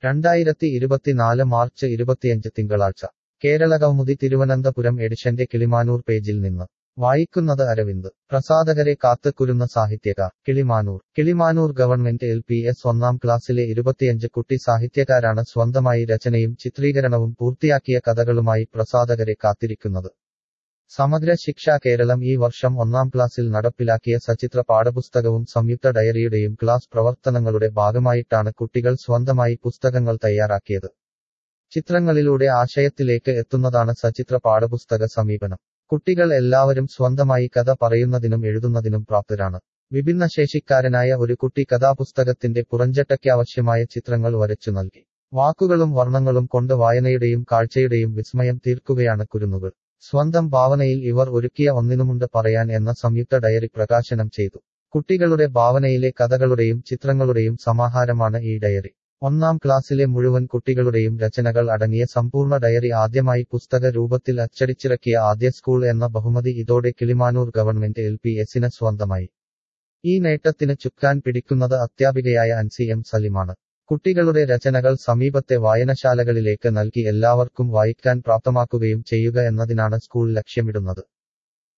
രണ്ടായിരത്തി ഇരുപത്തിനാല് മാർച്ച് ഇരുപത്തിയഞ്ച് തിങ്കളാഴ്ച കേരളകൗമുദി തിരുവനന്തപുരം എഡിഷന്റെ കിളിമാനൂർ പേജിൽ നിന്ന് വായിക്കുന്നത് അരവിന്ദ് പ്രസാധകരെ കാത്തുകുരുന്ന സാഹിത്യകാർ Kilimanoor Kilimanoor government L P S ഒന്നാം ക്ലാസ്സിലെ ഇരുപത്തിയഞ്ച് കുട്ടി സാഹിത്യകാരാണ് സ്വന്തമായി രചനയും ചിത്രീകരണവും പൂർത്തിയാക്കിയ കഥകളുമായി പ്രസാധകരെ കാത്തിരിക്കുന്നത് സമഗ്ര ശിക്ഷ കേരളം ഈ വർഷം ഒന്നാം ക്ലാസ്സിൽ നടപ്പിലാക്കിയ സചിത്ര പാഠപുസ്തകവും സംയുക്ത ഡയറിയുടെയും ക്ലാസ് പ്രവർത്തനങ്ങളുടെ ഭാഗമായിട്ടാണ് കുട്ടികൾ സ്വന്തമായി പുസ്തകങ്ങൾ തയ്യാറാക്കിയത് ചിത്രങ്ങളിലൂടെ ആശയത്തിലേക്ക് എത്തുന്നതാണ് സചിത്ര പാഠപുസ്തക സമീപനം കുട്ടികൾ എല്ലാവരും സ്വന്തമായി കഥ പറയുന്നതിനും എഴുതുന്നതിനും പ്രാപ്തരാണ് വിഭിന്നശേഷിക്കാരനായ ഒരു കുട്ടി കഥാപുസ്തകത്തിന്റെ പുറഞ്ചട്ടയ്ക്കാവശ്യമായ ചിത്രങ്ങൾ വരച്ചു നൽകി വാക്കുകളും വർണ്ണങ്ങളും കൊണ്ട് വായനയുടെയും കാഴ്ചയുടെയും വിസ്മയം തീർക്കുകയാണ് കുരുന്നുകൾ സ്വന്തം ഭാവനയിൽ ഇവർ ഒരുക്കിയ ഒന്നിനുമുണ്ട് പറയാൻ എന്ന സംയുക്ത ഡയറി പ്രകാശനം ചെയ്തു കുട്ടികളുടെ ഭാവനയിലെ കഥകളുടെയും ചിത്രങ്ങളുടെയും സമാഹാരമാണ് ഈ ഡയറി ഒന്നാം ക്ലാസ്സിലെ മുഴുവൻ കുട്ടികളുടെയും രചനകൾ അടങ്ങിയ സമ്പൂർണ്ണ ഡയറി ആദ്യമായി പുസ്തക രൂപത്തിൽ അച്ചടിച്ചിറക്കിയ ആദ്യ സ്കൂൾ എന്ന ബഹുമതി ഇതോടെ കിളിമാനൂർ ഗവൺമെന്റ് എൽ പി എസിന് സ്വന്തമായി ഈ നേട്ടത്തിന് ചുക്കാൻ പിടിക്കുന്നത് അധ്യാപികയായ അൻസി എം സലിമാണ് കുട്ടികളുടെ രചനകൾ സമീപത്തെ വായനശാലകളിലേക്ക് നൽകി എല്ലാവർക്കും വായിക്കാൻ പ്രാപ്തമാക്കുകയും ചെയ്യുക എന്നതിനാണ് സ്കൂൾ ലക്ഷ്യമിടുന്നത്